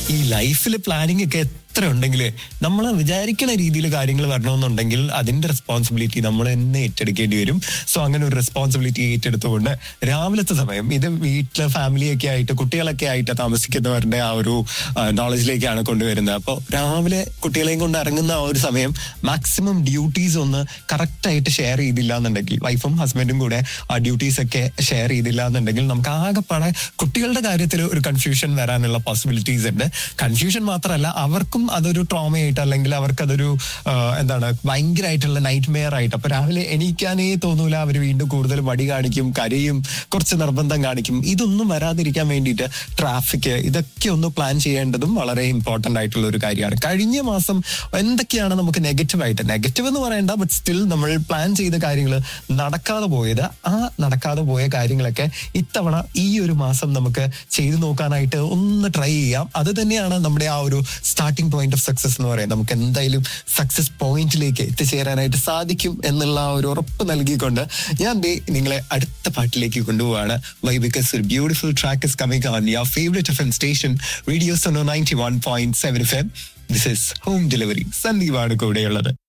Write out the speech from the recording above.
ഈ ലൈഫിൽ പ്ലാനിങ് ഒക്കെ എത്ര ഉണ്ടെങ്കിൽ നമ്മൾ വിചാരിക്കുന്ന രീതിയിൽ കാര്യങ്ങൾ വരണമെന്നുണ്ടെങ്കിൽ അതിന്റെ റെസ്പോൺസിബിലിറ്റി നമ്മൾ തന്നെ ഏറ്റെടുക്കേണ്ടി വരും സോ അങ്ങനെ ഒരു റെസ്പോൺസിബിലിറ്റി ഏറ്റെടുത്തുകൊണ്ട് രാവിലത്തെ സമയം ഇത് വീട്ടിലെ ഫാമിലിയൊക്കെ ആയിട്ട് കുട്ടികളൊക്കെ ആയിട്ട് താമസിക്കുന്നവരുടെ ആ ഒരു നോളജിലേക്കാണ് കൊണ്ടുവരുന്നത് അപ്പോൾ രാവിലെ കുട്ടികളെയും കൊണ്ട് ഇറങ്ങുന്ന ആ ഒരു സമയം മാക്സിമം ഡ്യൂട്ടീസ് ഒന്ന് കറക്റ്റ് ആയിട്ട് ഷെയർ ചെയ്തില്ല എന്നുണ്ടെങ്കിൽ വൈഫും ഹസ്ബൻഡും കൂടെ ആ ഡ്യൂട്ടീസ് ഒക്കെ ഷെയർ ചെയ്തില്ല എന്നുണ്ടെങ്കിൽ നമുക്ക് ആകെപ്പാടെ കുട്ടികളുടെ കാര്യത്തിൽ ഒരു കൺഫ്യൂഷൻ വരാനുള്ള പോസിബിലിറ്റീസ് ഉണ്ട് കൺഫ്യൂഷൻ മാത്രമല്ല അവർക്കും അതൊരു ട്രോമയായിട്ട് അല്ലെങ്കിൽ അവർക്ക് അതൊരു എന്താണ് ഭയങ്കരമായിട്ടുള്ള നൈറ്റ് മെയർ ആയിട്ട് അപ്പൊ രാവിലെ എണീക്കാനേ തോന്നൂല അവർ വീണ്ടും കൂടുതൽ മടി കാണിക്കും കരയും കുറച്ച് നിർബന്ധം കാണിക്കും ഇതൊന്നും വരാതിരിക്കാൻ വേണ്ടിയിട്ട് ട്രാഫിക് ഇതൊക്കെ ഒന്ന് പ്ലാൻ ചെയ്യേണ്ടതും വളരെ ഇമ്പോർട്ടന്റ് ആയിട്ടുള്ള ഒരു കാര്യമാണ് കഴിഞ്ഞ മാസം എന്തൊക്കെയാണ് നമുക്ക് നെഗറ്റീവ് ആയിട്ട് നെഗറ്റീവ് എന്ന് പറയണ്ട ബട്ട് സ്റ്റിൽ നമ്മൾ പ്ലാൻ ചെയ്ത കാര്യങ്ങൾ നടക്കാതെ പോയത് ആ നടക്കാതെ പോയ കാര്യങ്ങളൊക്കെ ഇത്തവണ ഈ ഒരു മാസം നമുക്ക് ചെയ്തു നോക്കാനായിട്ട് ഒന്ന് ട്രൈ ചെയ്യാം അത് തന്നെയാണ് നമ്മുടെ ആ ഒരു സ്റ്റാർട്ടിംഗ് പോയിന്റ് ഓഫ് സക്സസ് എന്ന് പറയുന്നത് നമുക്ക് എന്തായാലും സക്സസ് പോയിന്റിലേക്ക് എത്തിച്ചേരാനായിട്ട് സാധിക്കും എന്നുള്ള ആ ഒരു ഉറപ്പ് നൽകിക്കൊണ്ട് ഞാൻ ദേ നിങ്ങളെ അടുത്ത പാട്ടിലേക്ക് കൊണ്ടുപോവാണ് വൈ ബിക്കസ് ഒരു beautiful track is coming on your favourite F M station radio Sono ninety one point seven F M this is home delivery സന്ദീപാണ് കൂടെയുള്ളത്